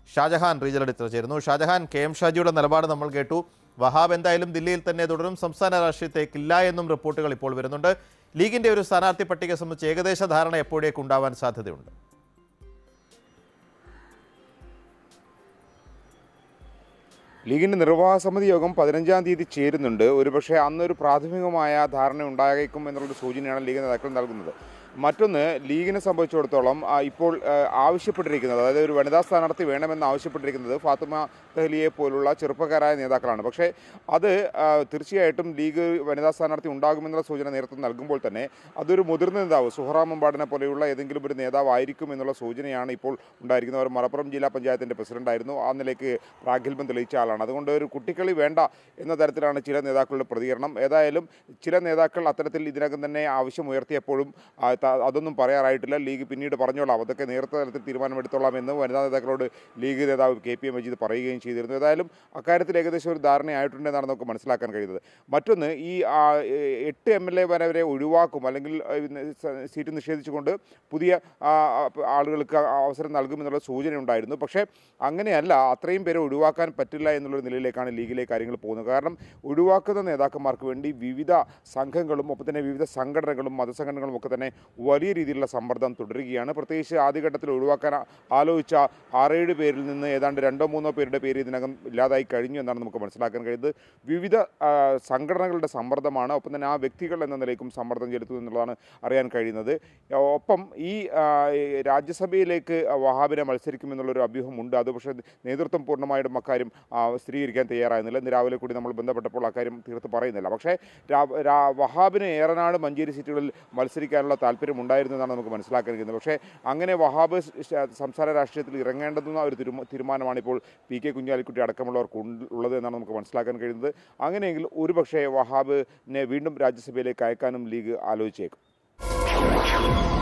Shah Jahan റീജിയൽ editor ചേരുന്നു Shah Jahan K M ഷാജിയുടെ നിലപാട് നമ്മൾ കേട്ടു വഹാബ് എന്തായാലും ദില്ലിയിൽ തന്നെ തുടരും സംസ്ഥാന രാഷ്ട്രീയത്തേക്കില്ല എന്നും റിപ്പോർട്ടുകൾ ഇപ്പോൾ വരുന്നുണ്ട് ലീഗിന്റെ ഒരു സ്ഥാനാർത്ഥി പട്ടിക സംബന്ധിച്ച് ഏകദേശ ധാരണ എപ്പോഴേക്ക് ഉണ്ടാവാൻ സാധ്യതയുണ്ട് ലീഗിന്റെ നിർവാഹക സമിതി യോഗം പതിനഞ്ചാം തീയതി ചേരുന്നുണ്ട് ഒരുപക്ഷെ അന്നൊരു പ്രാഥമികമായ ധാരണ ഉണ്ടായേക്കും എന്നുള്ളൊരു സൂചനയാണ് ലീഗ് നേതാക്കൾ നൽകുന്നത് മറ്റൊന്ന് ലീഗിനെ സംബന്ധിച്ചിടത്തോളം ആ, ഇപ്പോൾ ആ, ആവശ്യപ്പെട്ടിരിക്കുന്നത് അതായത് ഒരു വനിതാ സ്ഥാനാർത്ഥി വേണമെന്ന് ആവശ്യപ്പെട്ടിരിക്കുന്നത് ഫാത്തിമ തെഹ്ലിയെ പോലുള്ള ചെറുപ്പക്കാരായ നേതാക്കളാണ് പക്ഷേ അത് ആ, തീർച്ചയായിട്ടും ലീഗ് വനിതാ സ്ഥാനാർത്ഥി ഉണ്ടാകുമെന്നുള്ള സൂചന നേരത്തെ നൽകുമ്പോൾ തന്നെ അതൊരു മുതിർന്ന നേതാവ് സുഹറാം മമ്പാടിനെ പോലെയുള്ള ഏതെങ്കിലും ഒരു നേതാവ് ആയിരിക്കും എന്നുള്ള സൂചനയാണ് ഇപ്പോൾ ഉണ്ടായിരിക്കുന്നത് അവർ മലപ്പുറം ജില്ലാ പഞ്ചായത്തിൻ്റെ പ്രസിഡന്റായിരുന്നു ആ നിലയ്ക്ക് പ്രാഗൽഭ്യം തെളിയിച്ച ആളാണ് അതുകൊണ്ട് ഒരു കുട്ടിക്കളി വേണ്ട എന്ന തരത്തിലാണ് ചില നേതാക്കളുടെ പ്രതികരണം ഏതായാലും ചില നേതാക്കൾ അത്തരത്തിൽ ഇതിനകം തന്നെ ആവശ്യം ഉയർത്തിയപ്പോഴും ആ, ത- അതൊന്നും പറയാറായിട്ടില്ല ലീഗ് പിന്നീട് പറഞ്ഞോളാം അതൊക്കെ നേരത്തെ തലത്തിൽ തീരുമാനമെടുത്തോളാം എന്ന് വനിതാ നേതാക്കളോട് ലീഗ് നേതാവ് കെ പി എ മജീദ് പറയുകയും ചെയ്തിരുന്നു ഏതായാലും അക്കാര്യത്തിൽ ഏകദേശം ഒരു ധാരണയായിട്ടുണ്ടെന്നാണ് നമുക്ക് മനസ്സിലാക്കാൻ കഴിയുന്നത് മറ്റൊന്ന് ഈ ആ, എ- എട്ട് എം എൽ എ വരെ ഒഴിവാക്കും അല്ലെങ്കിൽ ആ, ഇന്ന് സ- സീറ്റ് നിഷേധിച്ചുകൊണ്ട് പുതിയ ആ, ആ, ആളുകൾക്ക് അവസരം നൽകുമെന്നുള്ള സൂചന ഉണ്ടായിരുന്നു പക്ഷേ അങ്ങനെയല്ല അത്രയും പേരെ ഒഴിവാക്കാൻ പറ്റില്ല എന്നുള്ളൊരു നിലയിലേക്കാണ് ലീഗിലെ കാര്യങ്ങൾ പോകുന്നത് കാരണം ഒഴിവാക്കുന്ന നേതാക്കന്മാർക്ക് വേണ്ടി വിവിധ സംഘങ്ങളും ഒപ്പം തന്നെ വിവിധ സംഘടനകളും മതസംഘടനകളും ഒക്കെ തന്നെ വലിയ രീതിയിലുള്ള സമ്മർദ്ദം തുടരുകയാണ് പ്രത്യേകിച്ച് ആദ്യഘട്ടത്തിൽ ഒഴിവാക്കാൻ ആ- ആലോചിച്ച ആറേഴ് പേരിൽ നിന്ന് ഏതാണ്ട് രണ്ടോ മൂന്നോ പേരുടെ പേര് ഇതിനകം ഇല്ലാതായി കഴിഞ്ഞു എന്നാണ് നമുക്ക് മനസ്സിലാക്കാൻ കഴിയുന്നത് വിവിധ ആ, സംഘടനകളുടെ സമ്മർദ്ദമാണ് ഒപ്പം തന്നെ ആ വ്യക്തികൾ എന്ന നിലയ്ക്കും സമ്മർദ്ദം ചെലുത്തുന്നു എന്നുള്ളതാണ് അറിയാൻ കഴിയുന്നത് ഒപ്പം ഈ ആ, ഈ രാജ്യസഭയിലേക്ക് വഹാബിനെ മത്സരിക്കുമെന്നുള്ളൊരു അഭ്യൂഹമുണ്ട് അത് പക്ഷേ നേതൃത്വം പൂർണ്ണമായിട്ടും അക്കാര്യം ആ, സ്ഥിരീകരിക്കാൻ തയ്യാറായിരുന്നില്ല ഇന്ന് രാവിലെ കൂടി നമ്മൾ ബന്ധപ്പെട്ടപ്പോൾ അക്കാര്യം തീർത്ത് പറയുന്നില്ല പക്ഷേ രാ- രാ- വഹാബിന് ഏറനാട് മഞ്ചേരി സീറ്റുകളിൽ മത്സരിക്കാനുള്ള താല്പര്യം ഉണ്ടായിരുന്നു എന്നാണ് നമുക്ക് മനസ്സിലാക്കാൻ കഴിയുന്നത് പക്ഷേ അങ്ങനെ വഹാബ് ശ- സംസ്ഥാന രാഷ്ട്രീയത്തിൽ ഇറങ്ങേണ്ടെന്ന ഒരു തീരുമാ- തീരുമാനമാണ് ഇപ്പോൾ പി കെ കുഞ്ഞാലിക്കുട്ടി അടക്കമുള്ളവർക്ക് ഉണ്ട്- ഉള്ളത് എന്നാണ് നമുക്ക് മനസ്സിലാക്കാൻ കഴിയുന്നത് അങ്ങനെയെങ്കിൽ ഒരുപക്ഷേ വഹാബിനെ വീണ്ടും രാജ്യസഭയിലേക്ക് അയക്കാനും ലീഗ് ആലോചിച്ചേക്കും